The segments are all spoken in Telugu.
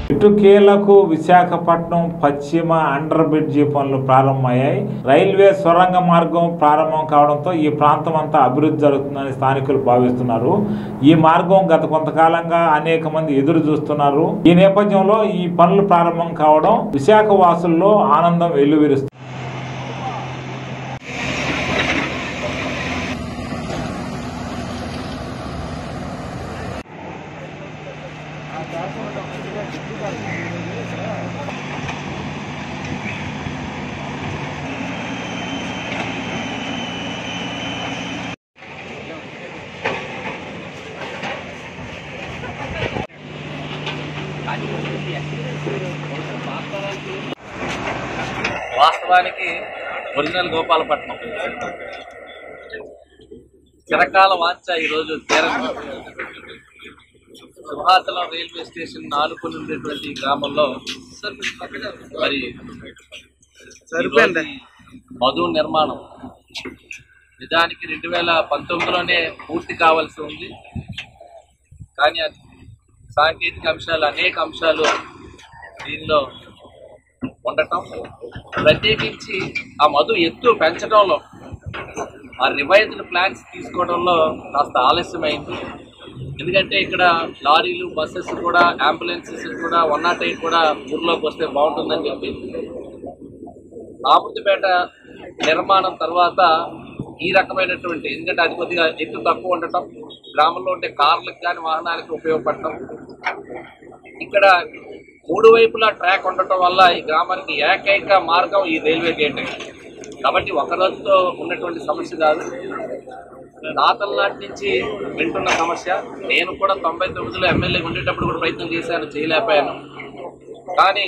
ఇటుకేలకు విశాఖపట్నం పశ్చిమ అండర్ బ్రిడ్జి పనులు ప్రారంభమయ్యాయి రైల్వే సొరంగ మార్గం ప్రారంభం కావడంతో ఈ ప్రాంతం అంతా అభివృద్ధి జరుగుతుందని స్థానికులు భావిస్తున్నారు ఈ మార్గం గత కొంతకాలంగా అనేక మంది ఎదురు చూస్తున్నారు ఈ నేపథ్యంలో ఈ పనులు ప్రారంభం కావడం విశాఖ వాసుల్లో ఆనందం వెల్లువిరుస్తుంది వాస్తవానికి ఒరిజినల్ గోపాలపట్నం చిరకాల వాంఛ ఈరోజు తీరంది సింహాచలం రైల్వే స్టేషన్ నాలుగు ఉండేటువంటి ఈ గ్రామంలో మరి ఈరోజు ఈ మధు నిర్మాణం నిజానికి రెండు వేల పంతొమ్మిదిలోనే పూర్తి కావాల్సి ఉంది కానీ అది సాంకేతిక అంశాలు అనేక అంశాలు దీనిలో ఉండటం ప్రత్యేకించి ఆ మధు ఎత్తు పెంచడంలో ఆ రివైజ్డ్ ప్లాన్స్ తీసుకోవడంలో కాస్త ఆలస్యమైంది ఎందుకంటే ఇక్కడ లారీలు బస్సెస్ కూడా అంబులెన్సెస్ కూడా వన్ నాట్ ఎయిట్ కూడా ఊర్లోకి వస్తే బాగుంటుందని చెప్పి ఆపుతిపేట నిర్మాణం తర్వాత ఈ రకమైనటువంటి ఎందుకంటే అది కొద్దిగా ఎత్తు తక్కువ ఉండటం గ్రామంలో ఉండే కార్లకు కానీ వాహనాలకు ఉపయోగపడటం ఇక్కడ మూడు వైపులా ట్రాక్ ఉండటం వల్ల ఈ గ్రామానికి ఏకైక మార్గం ఈ రైల్వే గేట్ కాబట్టి ఒక రోజుతో ఉన్నటువంటి సమస్య కాదు తాతల నాటి నుంచి వింటున్న సమస్య నేను కూడా తొంభై తొమ్మిదిలో ఎమ్మెల్యే ఉండేటప్పుడు కూడా ప్రయత్నం చేశాను చేయలేకపోయాను కానీ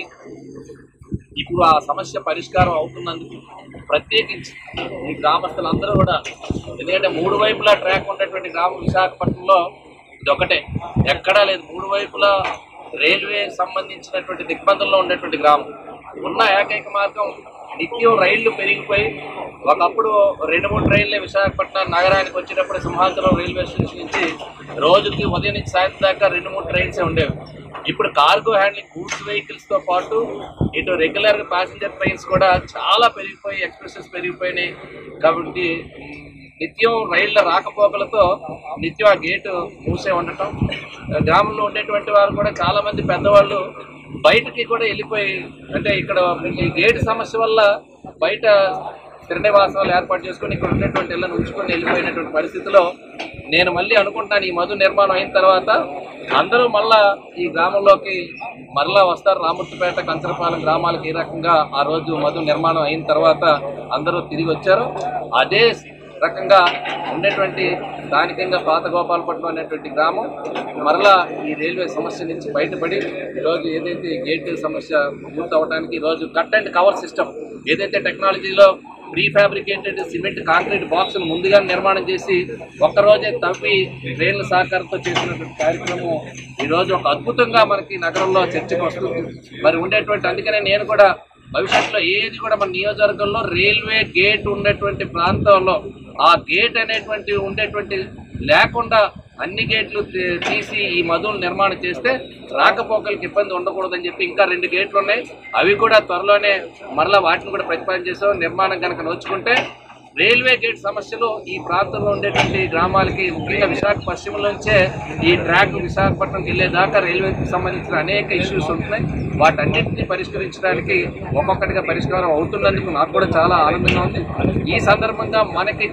ఇప్పుడు ఆ సమస్య పరిష్కారం అవుతున్నందుకు ప్రత్యేకించి ఈ గ్రామస్తులందరూ కూడా ఎందుకంటే మూడు వైపులా ట్రాక్ ఉన్నటువంటి గ్రామం విశాఖపట్నంలో ఇది ఒకటే ఎక్కడా లేదు మూడు వైపులా రైల్వే సంబంధించినటువంటి దిగ్బంధంలో ఉన్నటువంటి గ్రామం ఉన్న ఏకైక మార్గం నిత్యం రైళ్లు పెరిగిపోయి ఒకప్పుడు రెండు మూడు ట్రైన్లే విశాఖపట్నం నగరానికి వచ్చేటప్పుడు సింహాచలం రైల్వే స్టేషన్ నుంచి రోజుకి ఉదయం నుంచి సాయంత్రం దాకా రెండు మూడు ట్రైన్సే ఉండేవి ఇప్పుడు కార్గో హ్యాండ్లింగ్ గూడ్స్ వెహికల్స్ తో పాటు ఇటు రెగ్యులర్ ప్యాసింజర్ ట్రైన్స్ కూడా చాలా పెరిగిపోయి ఎక్స్ప్రెసెస్ పెరిగిపోయినాయి కాబట్టి మ్, నిత్యం రైళ్ల రాకపోకలతో నిత్యం ఆ గేటు మూసే ఉండటం గ్రామంలో ఉండేటువంటి వారు కూడా చాలా మంది పెద్దవాళ్ళు బయటకి కూడా వెళ్ళిపోయి అంటే ఇక్కడ ఈ గేట్ సమస్య వల్ల బయట శ్రీనివాసాలు ఏర్పాటు చేసుకొని ఇక్కడ ఉన్నటువంటి ఇళ్ళను ఉంచుకొని వెళ్ళిపోయినటువంటి పరిస్థితిలో నేను మళ్ళీ అనుకుంటాను ఈ మధు నిర్మాణం అయిన తర్వాత అందరూ మళ్ళా ఈ గ్రామంలోకి మరలా వస్తారు రామూర్తిపేట కంచరపాలెం గ్రామాలకు ఈ రకంగా ఆ రోజు మధు నిర్మాణం అయిన తర్వాత అందరూ తిరిగి వచ్చారు అదే రకంగా ఉండేటువంటి స్థానికంగా పాత గోపాలపట్నం అనేటువంటి గ్రామం మరలా ఈ రైల్వే సమస్య నుంచి బయటపడి ఈరోజు ఏదైతే ఈ గేట్ సమస్య పూర్తి అవడానికి ఈరోజు కట్ అండ్ కవర్ సిస్టమ్ ఏదైతే టెక్నాలజీలో ప్రీ ఫ్యాబ్రికేటెడ్ సిమెంట్ కాంక్రీట్ బాక్సులు ముందుగా నిర్మాణం చేసి ఒక్కరోజే తవ్వి రైళ్ల సహకారంతో చేసినటువంటి కార్యక్రమం ఈరోజు ఒక అద్భుతంగా మనకి నగరంలో చర్చకు వస్తుంది మరి ఉండేటువంటి అందుకనే నేను కూడా భవిష్యత్తులో ఏది కూడా మన నియోజకవర్గంలో రైల్వే గేట్ ఉండేటువంటి ప్రాంతంలో ఆ గేట్ అనేటువంటి ఉండేటువంటి లేకుండా అన్ని గేట్లు తీ- తీసి ఈ మధువులు నిర్మాణం చేస్తే రాకపోకలకి ఇబ్బంది ఉండకూడదని చెప్పి ఇంకా రెండు గేట్లు ఉన్నాయి అవి కూడా త్వరలోనే మరలా వాటిని కూడా ప్రతిపాదన చేసాం నిర్మాణం కనుక నోచుకుంటే రైల్వే గేట్ సమస్యలు ఈ ప్రాంతంలో ఉండేటువంటి గ్రామాలకి ముఖ్యంగా విశాఖ పశ్చిమ నుంచే ఈ ట్రాక్ విశాఖపట్నంకి వెళ్ళేదాకా రైల్వేకి సంబంధించిన అనేక ఇష్యూస్ ఉంటున్నాయి వాటన్నింటినీ పరిష్కరించడానికి ఒక్కొక్కటిగా పరిష్కారం అవుతున్నందుకు నాకు కూడా చాలా ఆనందంగా ఉంది ఈ సందర్భంగా మనకి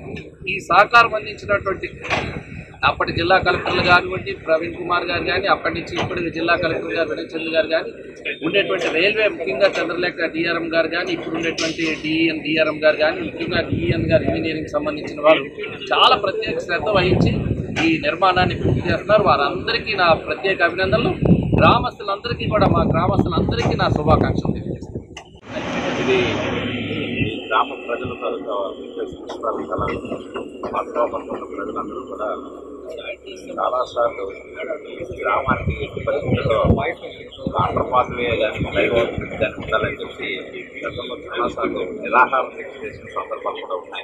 ఈ సహకారం అందించినటువంటి అప్పటి జిల్లా కలెక్టర్లు కానివ్వండి ప్రవీణ్ కుమార్ గారు కానీ అప్పటి నుంచి ఇప్పటికి జిల్లా కలెక్టర్ గారు వినయ్ చంద్ర గారు కానీ ఉండేటువంటి రైల్వే ముఖ్యంగా చంద్రలేఖ డిఆర్ఎం గారు కానీ ఇప్పుడు ఉండేటువంటి డిఎన్ డిఆర్ఎం గారు కానీ ముఖ్యంగా డిఎన్ గారు ఇంజనీరింగ్ సంబంధించిన వారు చాలా ప్రత్యేక శ్రద్ధ వహించి ఈ నిర్మాణాన్ని పూర్తి చేస్తున్నారు వారందరికీ నా ప్రత్యేక అభినందనలు గ్రామస్తులందరికీ కూడా మా గ్రామస్తులందరికీ నా శుభాకాంక్షలు తెలియజేస్తాను ఇది గ్రామ ప్రజల తాలూకా పుష్పాలు వాస్తవపడుతున్న ప్రజలందరూ కూడా చాలాసార్లు గ్రామానికి ఎట్టి పరిస్థితుల్లో వాటర్ పాత్వే కానీ ఫ్లైఓవర్ కానీ ఉండాలని చెప్పి గతంలో చాలాసార్లు నిరాహార దీక్ష చేసిన సందర్భాలు కూడా ఉన్నాయి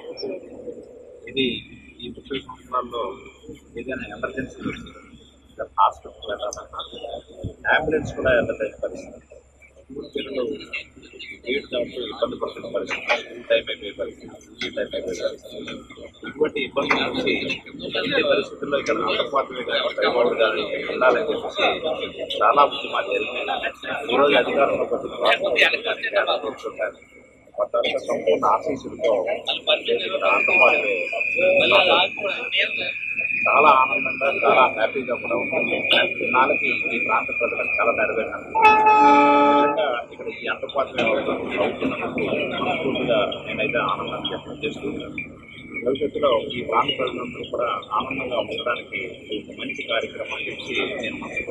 ఇది ఈ ముప్పై సంవత్సరాల్లో ఏదైనా ఎమర్జెన్సీ వచ్చింది హాస్పిటల్ వెళ్ళాలన్నా అంబులెన్స్ కూడా వెళ్ళలేని పరిస్థితి స్కూల్ పిల్లలు గేట్ దాంట్లో ఇబ్బంది పడుతున్న పరిస్థితి స్కూల్ టైం అయిపోయే పరిస్థితి ఈ టైం అయిపోయే పరిస్థితి ఇటువంటి ఇబ్బందుల నుంచి ఇటువంటి పరిస్థితుల్లో ఇక్కడ అంతపాటు డ్రైవర్ గారు ఉండాలని చెప్పేసి చాలా ఉద్యమాలు జరిగినాయి ఈరోజు అధికారంలోకి వచ్చిన కూర్చుంటారు మొత్తానికి సంపూర్ణ ఆశీస్సులతో ఇక్కడ అంతపాటు చాలా ఆనందంగా చాలా హ్యాపీగా కూడా ఉంటుంది నాలుగు ఈ ప్రాంత ప్రజలకు చాలా నెరవేరినందుకు నిజంగా ఇక్కడ ఈ అందుబాటులో అవుతున్నందుకు మనస్ఫూర్తిగా నేనైతే ఆనందాన్ని వ్యక్తం చేస్తున్నాను భవిష్యత్తులో ఈ ప్రాంత ప్రజలందరూ కూడా ఆనందంగా ఉండడానికి ఒక మంచి కార్యక్రమం చెప్పి నేను మనసు